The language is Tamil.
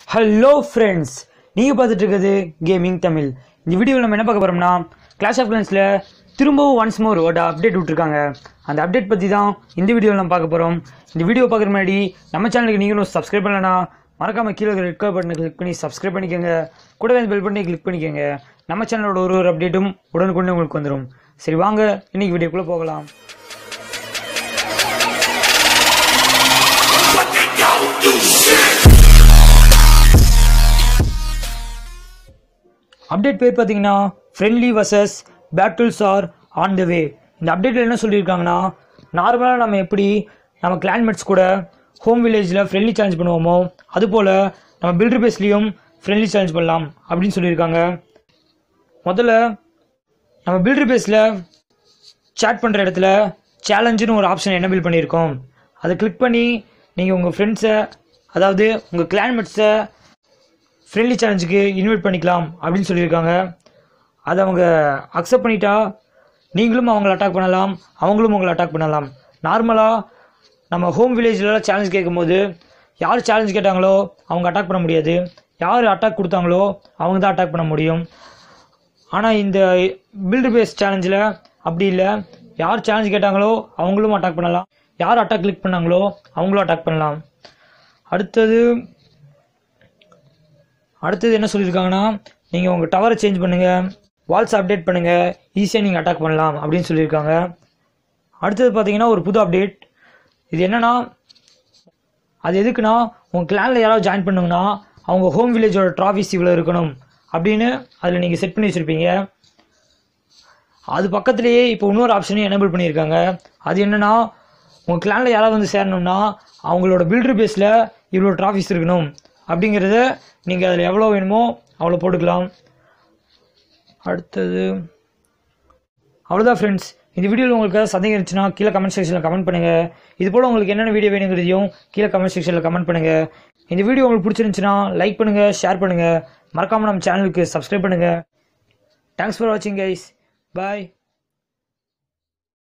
ஹலோ ஃப்ரெண்ட்ஸ் நீங்கள் பார்த்துட்டு இருக்கிறது கேமிங் தமிழ் இந்த வீடியோவில் நம்ம என்ன பார்க்க போகிறோம்னா கிளாஷ் ஆஃப் கிளான்ஸில் திரும்பவும் ஒன்ஸ் மோர் ஒரு அப்டேட் விட்ருக்காங்க அந்த அப்டேட் பற்றி தான் இந்த வீடியோவில் நம்ம பார்க்க போகிறோம் இந்த வீடியோ பார்க்குற முன்னாடி நம்ம சேனலுக்கு நீங்களும் சப்ஸ்கிரைப் பண்ணலனா மறக்காம கீழே இருக்கிற ரெட் கலர் பட்டனை கிளிக் பண்ணி சப்ஸ்கிரைப் பண்ணிக்கோங்க கூடவே பெல் பட்டனை கிளிக் பண்ணிக்கோங்க நம்ம சேனலோட ஒரு ஒரு அப்டேட்டும் உடனுக்குடனே உங்களுக்கு வந்துடும் சரி வாங்க இன்னைக்கு வீடியோக்குள்ளே போகலாம் அப்டேட் பேர் பார்த்தீங்கன்னா friendly versus battles are on the way இந்த அப்டேட்டில் என்ன சொல்லியிருக்காங்கன்னா நார்மலாக நம்ம எப்படி நம்ம கிளான்மேட்ஸ் கூட ஹோம் வில்லேஜில் ஃப்ரெண்ட்லி சேலஞ்ச் பண்ணுவோமோ அதுபோல் நம்ம பில்டர் பேஸ்லேயும் ஃப்ரெண்ட்லி சேலஞ்ச் பண்ணலாம் அப்படின்னு சொல்லியிருக்காங்க முதல்ல நம்ம பில்டர் பேஸில் சேட் பண்ணுற இடத்துல சேலஞ்சுன்னு ஒரு ஆப்ஷன் எனபிள் பண்ணியிருக்கோம் அதை கிளிக் பண்ணி நீங்கள் உங்கள் ஃப்ரெண்ட்ஸை அதாவது உங்கள் கிளான்மேட்ஸை ஃப்ரெண்ட்லி சேலஞ்சுக்கு இன்வைட் பண்ணிக்கலாம் அப்படின்னு சொல்லியிருக்காங்க அதை அவங்க அக்செப்ட் பண்ணிட்டா நீங்களும் அவங்கள அட்டாக் பண்ணலாம் அவங்களும் உங்களை அட்டாக் பண்ணலாம் நார்மலாக நம்ம ஹோம் வில்லேஜில் சேலஞ்ச் கேட்கும்போது யார் சேலஞ்ச் கேட்டாங்களோ அவங்க அட்டாக் பண்ண முடியாது யார் அட்டாக் கொடுத்தாங்களோ அவங்க தான் அட்டாக் பண்ண முடியும் ஆனால் இந்த பில்டர் பேஸ் சேலஞ்சில் அப்படி இல்லை யார் சேலஞ்ச் கேட்டாங்களோ அவங்களும் அட்டாக் பண்ணலாம் யார் அட்டாக் கிளிக் பண்ணாங்களோ அவங்களும் அட்டாக் பண்ணலாம் அடுத்தது அடுத்தது என்ன சொல்லியிருக்காங்கன்னா நீங்கள் உங்கள் டவரை சேஞ்ச் பண்ணுங்கள் வால்ஸ் அப்டேட் பண்ணுங்கள் ஈஸியாக நீங்கள் அட்டாக் பண்ணலாம் அப்படின்னு சொல்லியிருக்காங்க அடுத்தது பார்த்தீங்கன்னா ஒரு புது அப்டேட் இது என்னன்னா அது எதுக்குன்னா உங்கள் கிளானில் யாராவது ஜாயின் பண்ணுங்கன்னா அவங்க ஹோம் வில்லேஜோட ட்ராஃபிஸ் இவ்வளோ இருக்கணும் அப்படின்னு அதில் நீங்கள் செட் பண்ணி வச்சுருப்பீங்க அது பக்கத்துலேயே இப்போ இன்னொரு ஆப்ஷனையும் எனபிள் பண்ணியிருக்காங்க அது என்னன்னா உங்கள் கிளானில் யாராவது வந்து சேரணும்னா அவங்களோட பில்டர் பேஸில் இவ்வளோ ட்ராஃபிஸ் இருக்கணும் அப்படிங்கிறத நீங்கள் அதில் எவ்வளோ வேணுமோ அவ்வளோ போட்டுக்கலாம் அடுத்தது அவ்வளோதான் ஃப்ரெண்ட்ஸ் இந்த வீடியோவில் உங்களுக்கு ஏதாவது சந்தேகம் இருந்துச்சுன்னா கீழே கமெண்ட் செக்ஷனில் கமெண்ட் பண்ணுங்கள் இது போல் உங்களுக்கு என்னென்ன வீடியோ வேணுங்கிறதையும் கீழே கமெண்ட் செக்ஷனில் கமெண்ட் பண்ணுங்கள் இந்த வீடியோ உங்களுக்கு பிடிச்சிருந்துச்சுன்னா லைக் பண்ணுங்கள் ஷேர் பண்ணுங்கள் மறக்காமல் நம்ம சேனலுக்கு சப்ஸ்கிரைப் பண்ணுங்கள் தேங்க்ஸ் ஃபார் வாட்சிங் கைஸ் பாய்